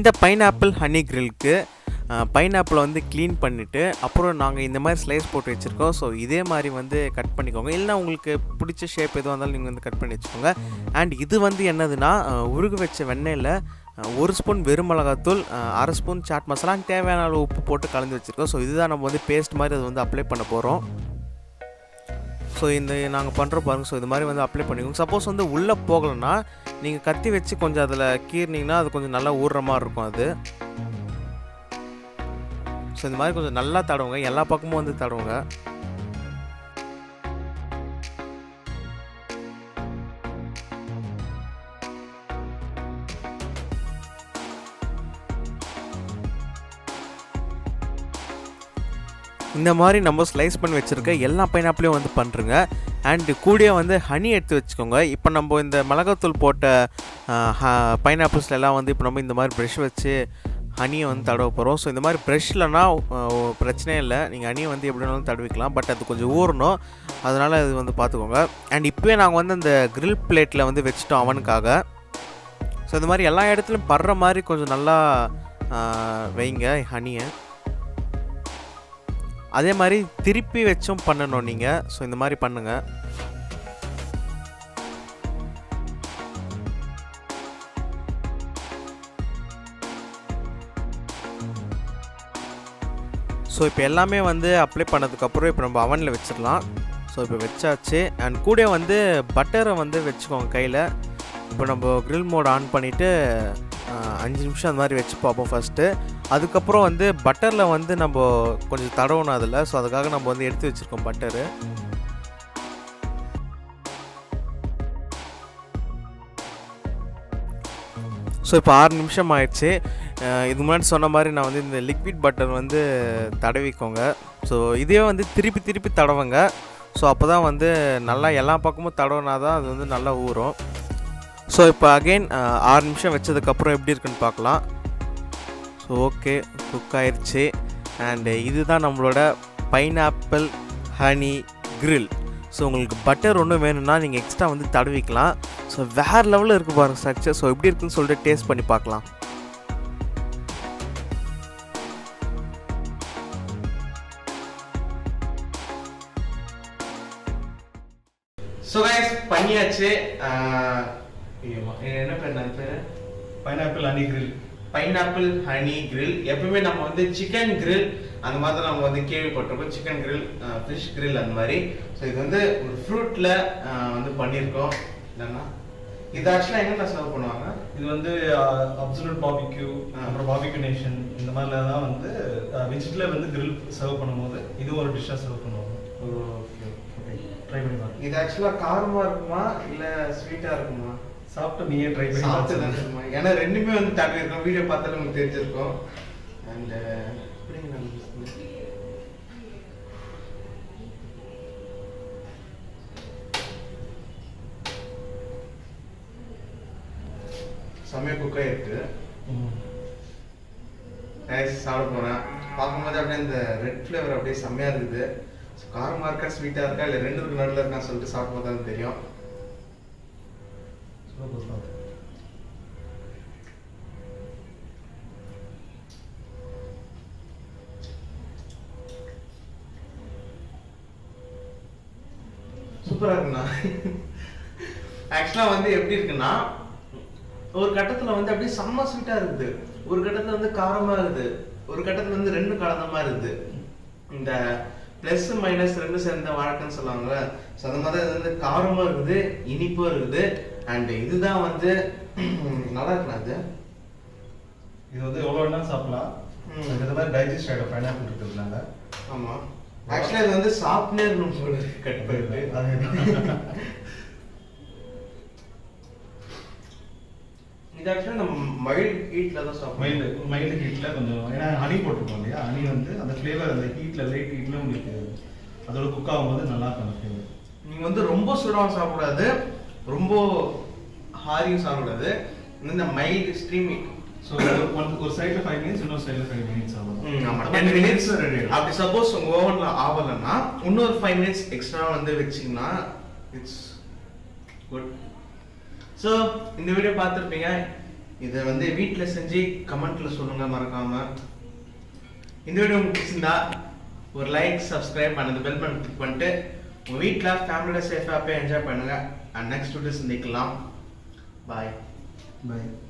இந்த pineapple honey கிரில்க்கு பைனாப்பிளை வந்து clean பண்ணிவிட்டு அப்புறம் நாங்கள் இந்த மாதிரி ஸ்லைஸ் போட்டு வச்சுருக்கோம் ஸோ இதே மாதிரி வந்து கட் பண்ணிக்கோங்க இல்லைனா உங்களுக்கு பிடிச்ச ஷேப் எதுவாக இருந்தாலும் நீங்கள் வந்து கட் பண்ணி வச்சுக்கோங்க அண்ட் இது வந்து என்னதுன்னா அஹ், உருக வச்ச வெண்ணெயில் அஹ், ஒரு ஸ்பூன் வெறும் மிளகாத்தூள் அஹ், அரை ஸ்பூன் சாட் மசாலா and தேவையான அளவு உப்பு போட்டு கலந்து வச்சுருக்கோம் ஸோ இதுதான் நம்ம வந்து பேஸ்ட் மாதிரி அது வந்து அப்ளை பண்ண போகிறோம் ஸோ இந்த நாங்கள் பண்ணுற பாருங்க ஸோ இது மாதிரி வந்து அப்ளை பண்ணிக்கோங்க சப்போஸ் வந்து உள்ளே போகலைன்னா நீங்கள் கத்தி வச்சு கொஞ்சம் அதில் கீறினீங்கன்னா அது கொஞ்சம் நல்லா ஊறுற மாதிரி இருக்கும் அது ஸோ இந்த மாதிரி கொஞ்சம் நல்லா தடவுங்க எல்லா பக்கமும் வந்து தடவுங்க இந்த மாதிரி நம்ம ஸ்லைஸ் பண்ணி வச்சுருக்க எல்லா பைனாப்பிளையும் வந்து பண்ணுறங்க அண்டு கூடயே வந்து ஹனி எடுத்து வச்சுக்கோங்க இப்போ நம்ம இந்த மிளகாத்தூள் போட்ட பைனாப்பிள்ஸ்ல எல்லாம் வந்து இப்போ நம்ம இந்த மாதிரி ப்ரெஷ் வச்சு ஹனியை வந்து தடவ போகிறோம் ஸோ இந்த மாதிரி ப்ரெஷ்லனா பிரச்சனையே இல்லை நீங்கள் ஹனியை வந்து எப்படி வேணாலும் தடவிக்கலாம் பட் அது கொஞ்சம் ஊறணும் அதனால் அது வந்து பார்த்துக்கோங்க அண்ட் இப்போயே நாங்கள் வந்து அந்த grill பிளேட்டில் வந்து வச்சுட்டோம் அவனுக்காக ஸோ இந்த மாதிரி எல்லா இடத்துலையும் படுற மாதிரி கொஞ்சம் நல்லா ஆ, வைங்க ஹனியை அதே மாதிரி திருப்பி வச்சும் பண்ணணும் நீங்கள் ஸோ இந்த மாதிரி பண்ணுங்கள் ஸோ இப்போ எல்லாமே வந்து அப்ளை பண்ணதுக்கப்புறம் இப்போ நம்ம அவனில் வச்சிடலாம் ஸோ இப்போ வச்சாச்சு அண்ட் கூட வந்து பட்டரை வந்து வச்சுக்கோங்க கையில் இப்போ நம்ம grill மோட் ஆன் பண்ணிவிட்டு அஞ்சு நிமிஷம் அந்த மாதிரி வச்சு பார்ப்போம் ஃபஸ்ட்டு அதுக்கப்புறம் வந்து பட்டரில் வந்து நம்ம கொஞ்சம் தடவணும் அதில் ஸோ அதுக்காக நம்ம வந்து எடுத்து வச்சுருக்கோம் பட்டரு ஸோ இப்போ ஆறு நிமிஷம் ஆயிடுச்சு அஹ் இது முன்னாடி சொன்ன மாதிரி நான் வந்து இந்த லிக்விட் பட்டர் வந்து தடவிக்கோங்க ஸோ இதே வந்து திருப்பி திருப்பி தடவுங்க ஸோ அப்போ தான் வந்து நல்லா எல்லா பக்கமும் தடவினா தான் அது வந்து நல்லா ஊறும் ஸோ இப்போ அகெயின் ஆறு நிமிஷம் வச்சதுக்கப்புறம் எப்படி இருக்குன்னு பார்க்கலாம் ஸோ ஓகே குக் ஆயிடுச்சு அண்டு இதுதான் நம்மளோட பைனாப்பிள் ஹனி grill ஸோ உங்களுக்கு பட்டர் ஒன்றும் வேணும்னா நீங்கள் எக்ஸ்ட்ரா வந்து தடவிக்கலாம் ஸோ வேறு லெவலில் இருக்குது பாருங்க ஸ்ட்ரக்சர் ஸோ எப்படி இருக்குன்னு சொல்லிட்டு டேஸ்ட் பண்ணி பார்க்கலாம் ஸோ கைஸ் பண்ணியாச்சு என்ன பேர் நான் பேர் pineapple honey grill pineapple honey grill எப்பவுமே நம்ம வந்து சிக்கன் grill அந்த மாதிரி தான் நம்ம வந்து கேள்விப்பட்டிருக்கோம் சிக்கன் grill ஃபிஷ் grill அந்த மாதிரி ஸோ இது வந்து ஒரு ஃப்ரூட்டில் வந்து பண்ணியிருக்கோம் என்னன்னா இது ஆக்சுவலாக எங்கே சர்வ் பண்ணுவாங்க இது வந்து அப்சல்யூட் பாபிக்யூ ஆ. அப்புறம் பாபிக்யூ நேஷன் இந்த மாதிரிலாம் தான் வந்து வெஜிட்டில் வந்து கிரில் சர்வ் பண்ணும்போது இது ஒரு டிஷ்ஷாக சர்வ் பண்ணுவாங்க ஓகே ஓகே ட்ரை பண்ணி பாருங்க இது ஆக்சுவலாக காரமாக இருக்குமா இல்லை ஸ்வீட்டாக இருக்குமா சாப்பிட்டு நீயே ட்ரை பண்ணி சாப்பிட்டு தான் பாருங்க இருக்குமா? ஏன்னா ரெண்டுமே வந்து தடவி இருக்கோம் வீடியோ பார்த்தாலும் உங்களுக்கு தெரிஞ்சிருக்கும் அண்ட் செம்மையா குக் ஆயிருக்கு ம். ரைஸ் சாப்பிட போறேன் பார்க்கும்போது அப்படியே இந்த ரெட் ஃப்ளேவர் அப்படியே செம்மையா இருக்குது So, காரமா இருக்கா ஸ்வீட்டா இருக்கா இல்லை ரெண்டு இருக்கு நடுவில் இருக்கா சொல்லிட்டு சாப்பிடும் போது தான் தெரியும் Super சாப்பிடு. சூப்பரா இருக்குண்ணா ஆக்சுவலா வந்து எப்படி இருக்குன்னா ஒரு கட்டத்துல வந்து அப்படியே செம்ம ஸ்வீட்டா இருக்குது ஒரு கட்டத்துல வந்து காரமா இருக்குது ஒரு கட்டத்துல வந்து ரெண்டு கலந்த மாதிரி இருக்குது இந்த பிளஸ் மைனஸ் ரெண்டு சேர்ந்த வழக்கம்னு சொல்லுவாங்கல்ல ஸோ அந்த மாதிரி இது வந்து காரமும் இருக்குது இனிப்பும் இருக்குது அண்ட் இதுதான் வந்து நல்லா இருக்குண்ணா அது இது வந்து எவ்வளோ வேணா சாப்பிடலாம் ம். இந்த மாதிரி டைஜஸ்ட் ஆகிடும் பைனாப்பிள் இருக்கிறதுனால ஆமா ஆக்சுவலா இது வந்து சாப்பிட்டே இருக்கணும் போல கட் பண்ணிட்டு அது இது ஆக்சுவலா நம்ம மைல்ட் ஹீட்ல தான் சாப்பிடணும் மைல்டு மைல்டு ஹீட்டில் கொஞ்சம் ஏன்னா ஹனி போட்டிருக்கோம் இல்லையா ஹனி வந்து அந்த ஃப்ளேவர் அந்த ஹீட்டில் லைட் ஹீட்டில் உங்களுக்கு அதோட குக் ஆகும்போது நல்லா இருக்கும் அந்த ஃப்ளேவர் நீங்க வந்து ரொம்ப சுடாவும் சாப்பிடாது ரொம்ப ஹாரியும் சாப்பிடாது இந்த மைல்டு ஸ்ட்ரீமி ஸோ ஒரு சைடில் ஃபைவ் மினிட்ஸ் இன்னொரு சைடில் ஃபைவ் மினிட்ஸ் ஆகும் ஆமா டென் மினிட்ஸ் ரெடி அப்படி சப்போஸ் உங்க ஓவன்ல ஆகலைன்னா இன்னொரு ஃபைவ் மினிட்ஸ் எக்ஸ்ட்ரா வந்து வச்சீங்கன்னா இட்ஸ் குட் ஸோ இந்த வீடியோ பார்த்துருப்பீங்க இதை வந்து வீட்டில் செஞ்சு கமெண்ட்டில் சொல்லுங்கள் மறக்காமல் இந்த வீடியோ உங்களுக்கு பிடிச்சிருந்தா ஒரு லைக் சப்ஸ்கிரைப் அந்த பெல் பட்டன் கிளிக் பண்ணிட்டு உங்கள் வீட்டில் ஃபேமிலியோட சேஃபாக போய் என்ஜாய் பண்ணுங்கள் அண்ட் நெக்ஸ்ட் வீடியோ சந்திக்கலாம் பாய் பை